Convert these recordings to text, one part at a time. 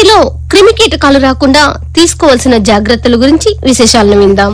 ఇందులో క్రిమి కీటకాలు రాకుండా తీసుకోవాల్సిన జాగ్రత్తల గురించి విశేషాలను విందాం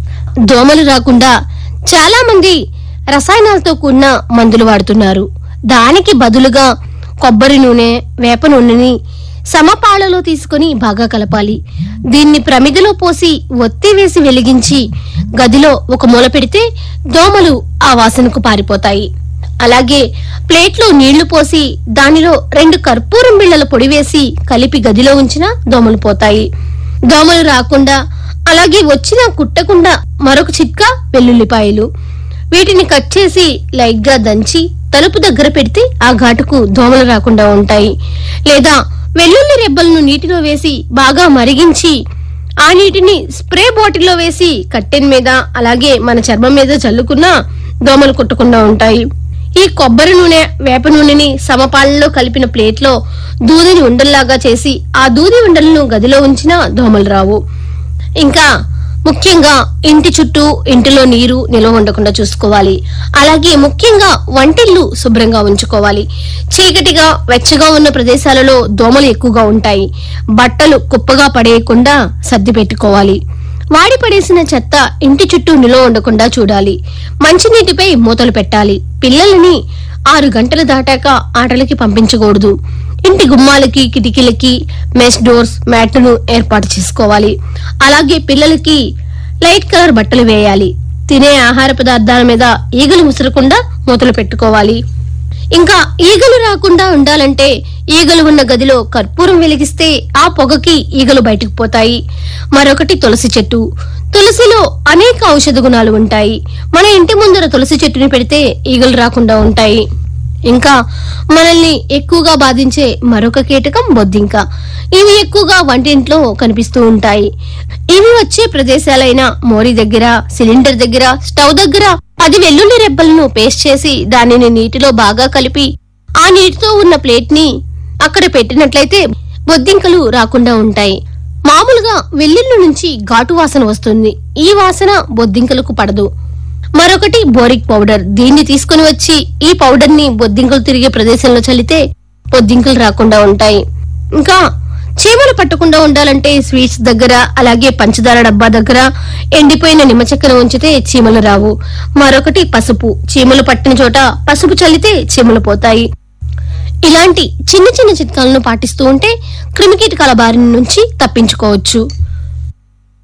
దోమలు రాకుండా చాలా మంది రసాయనాలతో కూడిన మందులు వాడుతున్నారు దానికి బదులుగా కొబ్బరి నూనె వేప నూనెని సమపాళలో తీసుకొని బాగా కలపాలి దీన్ని ప్రమిదలో పోసి ఒత్తి వేసి వెలిగించి గదిలో ఒక మూల పెడితే దోమలు ఆ వాసనకు పారిపోతాయి అలాగే ప్లేట్లో నీళ్లు పోసి దానిలో రెండు కర్పూరం బిళ్ళల పొడి వేసి కలిపి గదిలో ఉంచినా దోమలు పోతాయి దోమలు రాకుండా అలాగే వచ్చినా కుట్టకుండా మరొక చిట్కా వెల్లుల్లిపాయలు వీటిని కట్ చేసి లైట్ గా దంచి తలుపు దగ్గర పెడితే ఆ ఘాటుకు దోమలు రాకుండా ఉంటాయి లేదా వెల్లుల్లి రెబ్బలను నీటిలో వేసి బాగా మరిగించి ఆ నీటిని స్ప్రే బాటిల్లో వేసి కట్టెన్ మీద అలాగే మన చర్మం మీద చల్లుకున్నా దోమలు కుట్టకుండా ఉంటాయి ఈ కొబ్బరి నూనె వేప నూనెని సమపాలలో కలిపిన ప్లేట్లో దూదిని ఉండల్లాగా చేసి ఆ దూది ఉండలను గదిలో ఉంచినా దోమలు రావు ఇంకా ముఖ్యంగా ఇంటి చుట్టూ ఇంటిలో నీరు నిల్వ ఉండకుండా చూసుకోవాలి అలాగే ముఖ్యంగా వంటిల్లు శుభ్రంగా ఉంచుకోవాలి చీకటిగా వెచ్చగా ఉన్న ప్రదేశాలలో దోమలు ఎక్కువగా ఉంటాయి బట్టలు కుప్పగా పడేయకుండా సర్ది పెట్టుకోవాలి వాడి పడేసిన చెత్త ఇంటి చుట్టూ నిల్వ ఉండకుండా చూడాలి మంచినీటిపై మూతలు పెట్టాలి పిల్లలని ఆరు గంటలు దాటాక ఆటలకి పంపించకూడదు ఇంటి గుమ్మాలకి కిటికీలకి మెష్ డోర్స్ మ్యాట్ను ఏర్పాటు చేసుకోవాలి అలాగే పిల్లలకి లైట్ కలర్ బట్టలు వేయాలి తినే ఆహార పదార్థాల మీద ఈగలు ముసరకుండా మూతలు పెట్టుకోవాలి ఇంకా ఈగలు రాకుండా ఉండాలంటే ఈగలు ఉన్న గదిలో కర్పూరం వెలిగిస్తే ఆ పొగకి ఈగలు బయటకు పోతాయి మరొకటి తులసి చెట్టు తులసిలో అనేక ఔషధ గుణాలు ఉంటాయి మన ఇంటి ముందర తులసి చెట్టుని పెడితే ఈగలు రాకుండా ఉంటాయి ఇంకా మనల్ని ఎక్కువగా బాధించే మరొక కీటకం బొద్దింక ఇవి ఎక్కువగా వంటింట్లో కనిపిస్తూ ఉంటాయి ఇవి వచ్చే ప్రదేశాలైన మోరి దగ్గర సిలిండర్ దగ్గర స్టవ్ దగ్గర పది వెల్లుల్లి రెబ్బలను పేస్ట్ చేసి దానిని నీటిలో బాగా కలిపి ఆ నీటితో ఉన్న ప్లేట్ ని అక్కడ పెట్టినట్లయితే బొద్దింకలు రాకుండా ఉంటాయి మామూలుగా వెల్లుల్లి నుంచి ఘాటు వాసన వస్తుంది ఈ వాసన బొద్దింకలకు పడదు మరొకటి బోరిక్ పౌడర్ దీన్ని తీసుకుని వచ్చి ఈ పౌడర్ ని బొద్దింకలు తిరిగే ప్రదేశంలో చల్లితే బొద్దింకలు రాకుండా ఉంటాయి ఇంకా చీమలు పట్టకుండా ఉండాలంటే స్వీట్స్ దగ్గర అలాగే పంచదార డబ్బా దగ్గర ఎండిపోయిన నిమ్మ చెక్కను ఉంచితే చీమలు రావు మరొకటి పసుపు చీమలు పట్టిన చోట పసుపు చల్లితే చీమలు పోతాయి ఇలాంటి చిన్న చిన్న చిట్కాలను పాటిస్తూ ఉంటే క్రిమికీటకాల బారి నుంచి తప్పించుకోవచ్చు